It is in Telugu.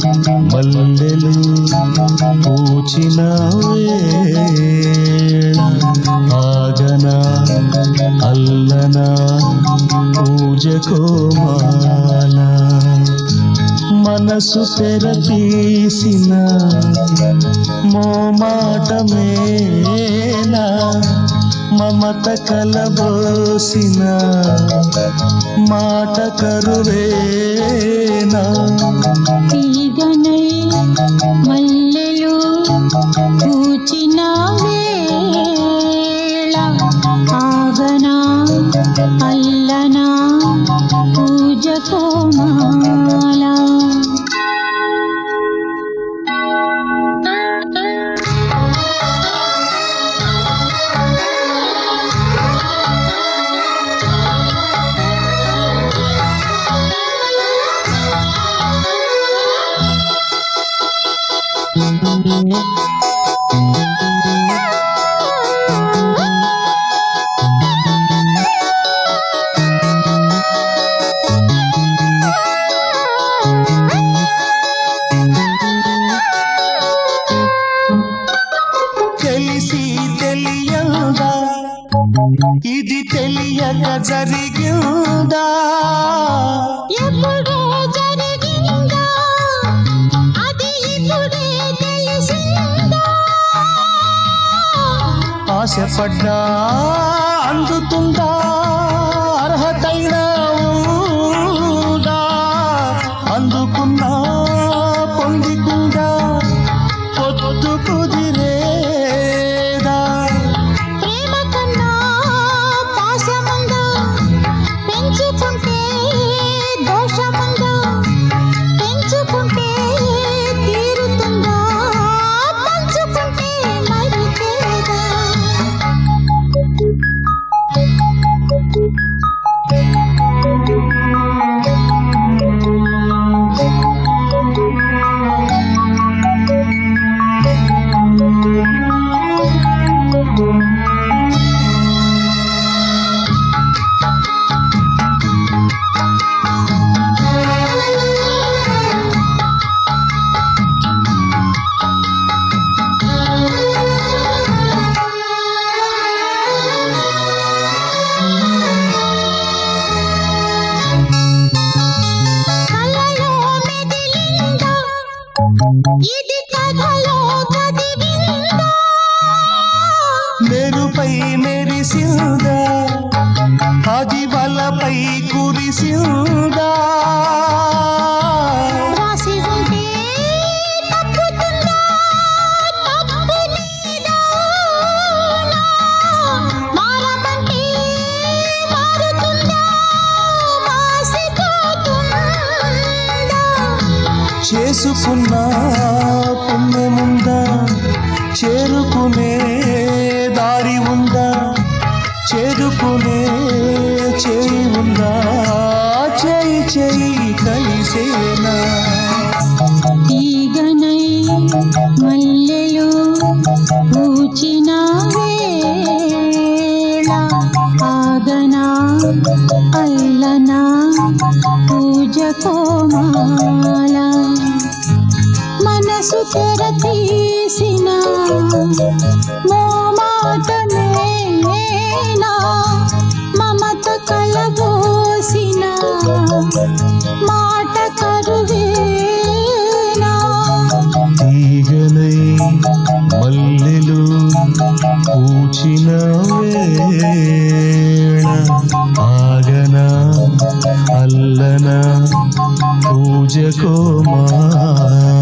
మల్లెలు పూచిన వేళ ఆగన అల్లన పూజ కోమాల మనసు తెర తీసిన మోమాటమేనా మమత కలబోసిన మాట కరువేనా తీగనై మల్లెలు పూచిన వేళ ఆగనా అల్లనా పూజ కోమాల తెలిసి తెలియదా ఇది తెలియక జరిగిందా ఎప్పుడో జరిగిందా అది ఇప్పుడే తెలిసిందా ఆశపడ్డా అందుతుందా అర్హతైన ఉందా అందుకున్నా పొందికుందా పొత్తు కుదిరేదా ప్రేమ కన్నా పాశముందా పెంచుకుంటే దోషముందా పెంచుకుంటే తీరుతుందా పంచుకుంటే మరిచేదా కలలో మెదిలిందా ఇది కథలో కదివిందా మెరుపై మెరిసిందా అది వలపై కురిసిందా రాసి ఉంటే తప్పుతుందా తప్పు నీదా మారమంటే మారుతుందా మాసిపోతుందా చేసుకున్న పుణ్యముందా చేరుకునే దారి ఉందా చేరుకునే చేయి ఉందా చేయి చేయి కలిసేనా తీగనై మల్లెలు పూచిన వేళ ఆగనా అల్లనా పూజ కోమాల మనసు తెర తీసిన మోమాటమేనా మమత కలబోసిన మాట కరువేనా తీగలై మల్లెలు పూచిన వేళ ఆగన అల్లన పూజ కోమా